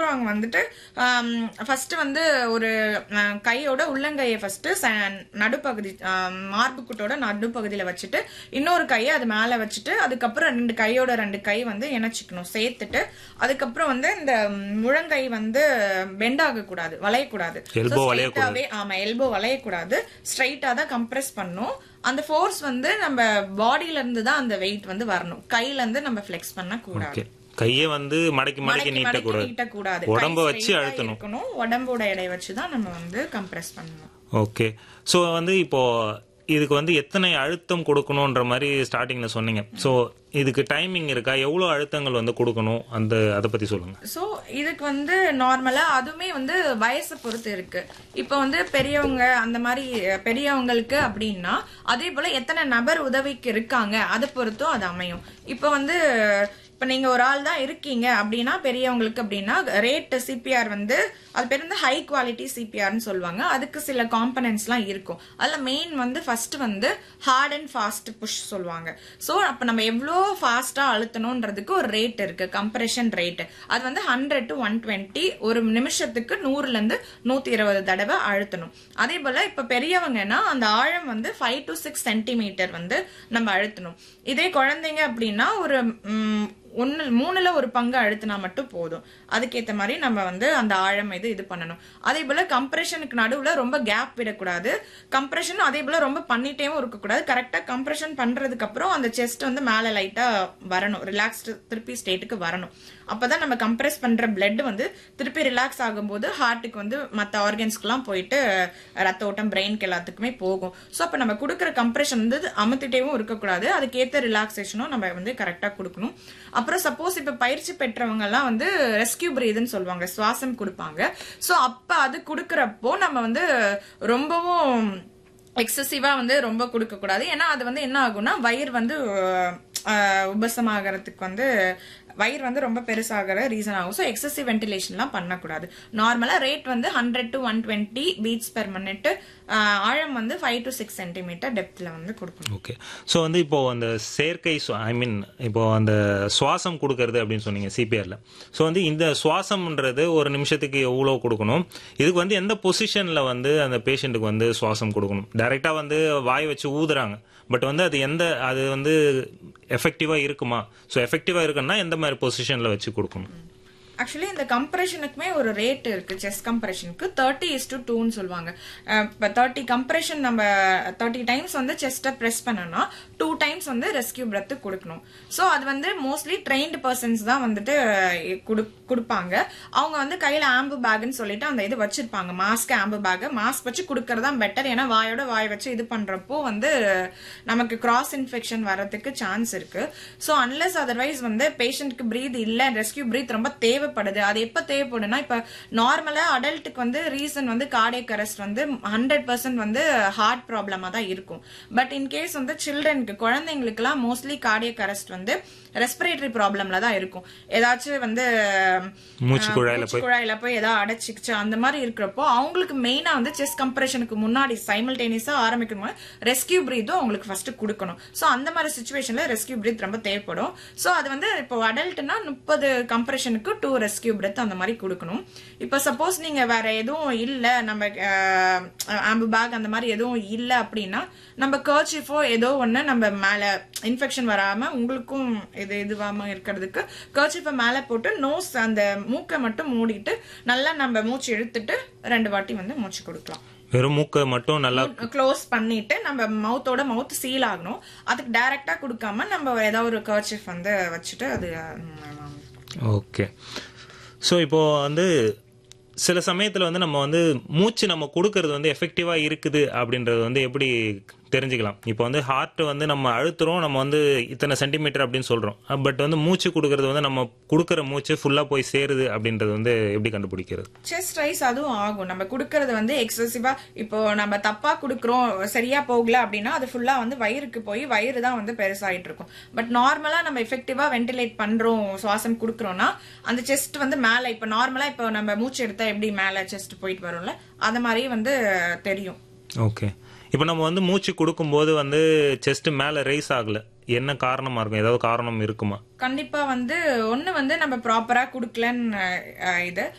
பெரியவங்க வந்துட்டு ஃபர்ஸ்ட் வந்து ஒரு அஹ், கையோட உள்ளங்கையை ஃபர்ஸ்ட் நடுப்பகுதி ஆம், மார்புக்குட்டோட நடுப்பகுதியில வச்சுட்டு இன்னொரு கையை அது மேல வச்சுட்டு அதுக்கப்புறம் ரெண்டு கையோட ரெண்டு கை வந்து இணைச்சிக்கணும் சேர்த்துட்டு அதுக்கப்புறம் வந்து இந்த முழங்கை வந்து பெண்ட் ஆக கூடாது வளையக்கூடாது Elbow So, வளையக்கூடாது. straight-ஆவே, ஆமா எல்போ வளையக்கூடாது ஸ்ட்ரைட்டா தான் கம்ப்ரெஸ் பண்ணும் அந்த ஃபோர்ஸ் வந்து நம்ம பாடியில இருந்து தான் அந்த வெயிட் வந்து வரணும் கையில இருந்து நம்ம ஃபிளெக்ஸ் பண்ண கூடாது ஓகே கையை வந்து மடக்கி மடக்கி மடக்கி மடக்கி நீட்டக்கூடாது நீட்டக்கூடாது உடம்ப கை வச்சு straight-ஆ அழுத்தணும் இருக்கணும் உடம்போட எடை வச்சு தான் நம்ம வந்து கம்ப்ரெஸ் பண்ணணும் ஓகே ஸோ வந்து இப்போ இதுக்கு வந்து எத்தனை அழுத்தம் கொடுக்கணுன்ற மாதிரி ஸ்டார்டிங்ல சொன்னீங்க ஸோ இதுக்கு டைமிங் இருக்கா எவ்வளோ அழுத்தங்கள் வந்து கொடுக்கணும் அந்த அதை பத்தி சொல்லுங்க சோ இதுக்கு வந்து நார்மலா அதுவுமே வந்து வயசை பொறுத்து இருக்கு இப்போ வந்து பெரியவங்க அந்த மாதிரி அஹ், பெரியவங்களுக்கு அப்படின்னா அதே போல எத்தனை நபர் உதவிக்கு இருக்காங்க அதை பொறுத்தும் அது அமையும் இப்போ வந்து இப்ப நீங்க ஒரு ஆள் தான் இருக்கீங்க அப்படின்னா பெரியவங்களுக்கு அப்படின்னா ரேட் சிபிஆர் வந்து அது பேர் வந்து ஹை குவாலிட்டி சிபிஆர்னு சொல்லுவாங்க அதுக்கு சில காம்பனன்ட்ஸ் எல்லாம் இருக்கும் அதுல மெயின் வந்து ஃபர்ஸ்ட் வந்து ஹார்ட் அண்ட் ஃபாஸ்ட் புஷ் சொல்லுவாங்க சோ அப்ப நம்ம எவ்வளோ ஃபாஸ்டா அழுத்தணும்ன்றதுக்கு ஒரு ரேட் இருக்கு கம்ப்ரெஷன் ரேட் அது வந்து ஹண்ட்ரட் டு ஒன் டுவெண்ட்டி ஒரு நிமிஷத்துக்கு நூறுல இருந்து நூத்தி இருபது தடவை அழுத்தணும் அதே போல இப்ப பெரியவங்கன்னா அந்த ஆழம் வந்து ஃபைவ் டு சிக்ஸ் சென்டிமீட்டர் வந்து நம்ம அழுத்தணும் இதே குழந்தைங்க அப்படின்னா ஒரு ம், ஒன்னு மூணுல ஒரு பங்கு அழுத்தினா மட்டும் போதும் அதுக்கேத்த மாதிரி நம்ம வந்து அந்த ஆழம் இது இது பண்ணணும் அதே போல கம்ப்ரெஷனுக்கு நடுவுல ரொம்ப கேப் விடக்கூடாது கம்ப்ரெஷன் அதே போல ரொம்ப பண்ணிட்டேவும் இருக்கக்கூடாது கரெக்டா கம்ப்ரெஷன் பண்றதுக்கு அப்புறம் அந்த செஸ்ட் வந்து மேல லைட்டா வரணும் ரிலாக்ஸ்டு திருப்பி ஸ்டேட்டுக்கு வரணும் அப்பதான் நம்ம கம்ப்ரெஸ் பண்ற பிளட் வந்து திருப்பி ரிலாக்ஸ் ஆகும்போது ஹார்ட்டுக்கு வந்து மற்ற ஆர்கன்ஸ்க்குலாம் போயிட்டு ரத்த ஓட்டம் பிரெயின்க்கு எல்லாத்துக்குமே போகும் ஸோ அப்போ நம்ம கொடுக்குற கம்ப்ரெஷன் வந்து அமுத்திட்டேவும் இருக்கக்கூடாது அதுக்கேற்ற ரிலாக்ஸேஷனும் நம்ம வந்து கரெக்டாக கொடுக்கணும் அப்புறம் சப்போஸ் இப்போ பயிற்சி பெற்றவங்க எல்லாம் வந்து ரெஸ்கியூ பிரீதுன்னு சொல்லுவாங்க சுவாசம் கொடுப்பாங்க ஸோ அப்போ அது கொடுக்குறப்போ நம்ம வந்து ரொம்பவும் எக்ஸசிவா வந்து ரொம்ப கொடுக்க கூடாது ஏன்னா அது வந்து என்ன ஆகும்னா வயிறு வந்து அஹ், உபசமாகறதுக்கு வந்து வயிறு வந்து ரொம்ப பெருசாகிற ரீசன் ஆகும் ஸோ எக்ஸசிவ் வென்டிலேஷன்லாம் பண்ணக்கூடாது நார்மலா ரேட் வந்து hundred to one twenty beats per minute ஆழம் வந்து ஃபைவ் டு சிக்ஸ் சென்டிமீட்டர் டெப்த்ல வந்து கொடுக்கணும் ஓகே ஸோ வந்து இப்போ அந்த செயற்கை ஐ மீன் இப்போ அந்த சுவாசம் கொடுக்கறது அப்படின்னு சொன்னீங்க சிபிஆர்ல ஸோ வந்து இந்த சுவாசம்ன்றது ஒரு நிமிஷத்துக்கு எவ்வளோ கொடுக்கணும் இதுக்கு வந்து எந்த பொசிஷன்ல வந்து அந்த பேஷண்ட்டுக்கு வந்து சுவாசம் கொடுக்கணும் டைரக்டா வந்து வாய் வச்சு ஊதுறாங்க பட் வந்து அது எந்த அது வந்து எஃபெக்டிவா இருக்குமா ஸோ எஃபெக்டிவா இருக்குன்னா எந்த மாதிரி பொசிஷன்ல வச்சு கொடுக்கணும் ஆக்சுவலி இந்த கம்ப்ரெஷனுக்குமே ஒரு ரேட் இருக்கு செஸ் கம்ப்ரெஷனுக்கு தேர்ட்டி இஸ் டு டூன்னு சொல்லுவாங்க அஹ் இப்ப தேர்ட்டி கம்ப்ரெஷன் நம்ம தேர்ட்டி டைம்ஸ் வந்து செஸ்ட்டை ப்ரெஸ் பண்ணோம்னா டூ டைம்ஸ் வந்து ரெஸ்கியூ பிரத் கொடுக்கணும் ஸோ அது வந்து மோஸ்ட்லி ட்ரெயின்டு பர்சன்ஸ் தான் வந்துட்டு அஹ், குடு- கொடுப்பாங்க அவங்க வந்து கையில ஆம்பு பேக்னு சொல்லிட்டு அந்த இது வச்சிருப்பாங்க மாஸ்க் ஆம்பு பேக் மாஸ்க் வச்சு கொடுக்கறதா பெட்டர் ஏன்னா வாயோட வாய் வச்சு இது பண்றப்போ வந்து நமக்கு கிராஸ் இன்ஃபெக்ஷன் வரதுக்கு சான்ஸ் இருக்கு ஸோ அன்லெஸ் அதர்வைஸ் வந்து பேஷண்ட்க்கு பிரீத் இல்ல ரெஸ்கியூ பிரீத் ரொம்ப தேவைப்படுது அது எப்ப தேவைப்படும்னா இப்ப நார்மலா அடல்ட்டுக்கு வந்து ரீசன் வந்து கார்டியக் அரெஸ்ட் வந்து ஹண்ட்ரட் பர்சன்ட் வந்து ஹார்ட் ப்ராப்ளமா தான் இருக்கும் பட் இன் கேஸ் வந்து சில்ட்ரனுக்கு குழந்தைங்களுக்குலாம் மோஸ்ட்லி கார்டியக் அரெஸ்ட் வந்து ரெஸ்பிரேட்டரி ப்ராப்ளம்ல தான் இருக்கும் ஏதாச்சும் வந்து மூச்சு அஹ், குழாயில மூச்சு குழாயில போய் ஏதாவது அடைச்சிக்கிச்சு அந்த மாதிரி இருக்கிறப்போ அவங்களுக்கு மெயினா வந்து செஸ் கம்ப்ரெஷனுக்கு முன்னாடி சைமல்டேனியஸா ஆரம்பிக்கணும் ரெஸ்கியூ பிரீத்தும் அவங்களுக்கு ஃபர்ஸ்ட் கொடுக்கணும் சோ அந்த மாதிரி சுச்சுவேஷன்ல ரெஸ்கியூ பிரீத் ரொம்ப தேவைப்படும் சோ அது வந்து இப்போ அடல்ட்னா முப்பது கம்ப்ரெஷனுக்கு டூ ரெஸ்கியூ பிரீத் அந்த மாதிரி கொடுக்கணும் இப்போ சப்போஸ் நீங்க வேற எதுவும் இல்ல நம்ம ஆம்பு பேக் அந்த மாதிரி எதுவும் இல்ல அப்படின்னா நம்ம கர்ச்சிஃபோ ஏதோ ஒண்ணு நம்ம மேல இன்ஃபெக்ஷன் வராம உங்களுக்கும் இது இதுவாம இருக்கிறதுக்கு கர்ச்சிஃபை மேல போட்டு நோஸ் அந்த மூக்கை மட்டும் மூடிட்டு நல்லா நம்ம மூச்சு இழுத்துட்டு ரெண்டு வாட்டி வந்து மூச்சு கொடுக்கலாம் வெறும் மூக்கை மட்டும் நல்லா க்ளோஸ் பண்ணிட்டு நம்ம மவுத்தோட மவுத் சீல் ஆகணும் அதுக்கு டைரக்டா கொடுக்காம நம்ம ஏதாவது ஒரு கர்ச்சிஃப் வந்து வச்சுட்டு அது ம், ஓகே ஸோ இப்போ வந்து சில சமயத்தில் வந்து நம்ம வந்து மூச்சு நம்ம கொடுக்கறது வந்து எஃபெக்டிவாக இருக்குது அப்படின்றது வந்து எப்படி தெரிஞ்சுக்கலாம் இப்போ வந்து ஹார்ட் வந்து நம்ம அழுத்துறோம் நம்ம வந்து இத்தனை சென்டிமீட்டர் அப்படின்னு சொல்கிறோம் பட் வந்து மூச்சு கொடுக்கறது வந்து நம்ம கொடுக்குற மூச்சு ஃபுல்லாக போய் சேருது அப்படின்றது வந்து எப்படி கண்டுபிடிக்கிறது செஸ்ட் ரைஸ் அதுவும் ஆகும் நம்ம கொடுக்கறது வந்து எக்ஸசிவா இப்போ நம்ம தப்பா கொடுக்குறோம் சரியா போகல அப்படின்னா அது ஃபுல்லா வந்து வயிறுக்கு போய் வயிறு தான் வந்து பெருசாயிட்டு இருக்கும் பட் நார்மலா நம்ம எஃபெக்டிவா வென்டிலேட் பண்றோம் சுவாசம் கொடுக்குறோம்னா அந்த செஸ்ட் வந்து மேல இப்போ நார்மலா இப்போ நம்ம மூச்சு எடுத்தா எப்படி மேல செஸ்ட் போயிட்டு வரும்ல அது மாதிரி வந்து தெரியும் ஓகே இப்போ நம்ம வந்து மூச்சு கொடுக்கும்போது வந்து செஸ்ட் மேலே ரைஸ் ஆகல என்ன காரணமாக இருக்கும் ஏதாவது காரணம் இருக்குமா கண்டிப்பா வந்து ஒண்ணு வந்து நம்ம ப்ராப்பரா குடுக்கலன்னு அஹ், இது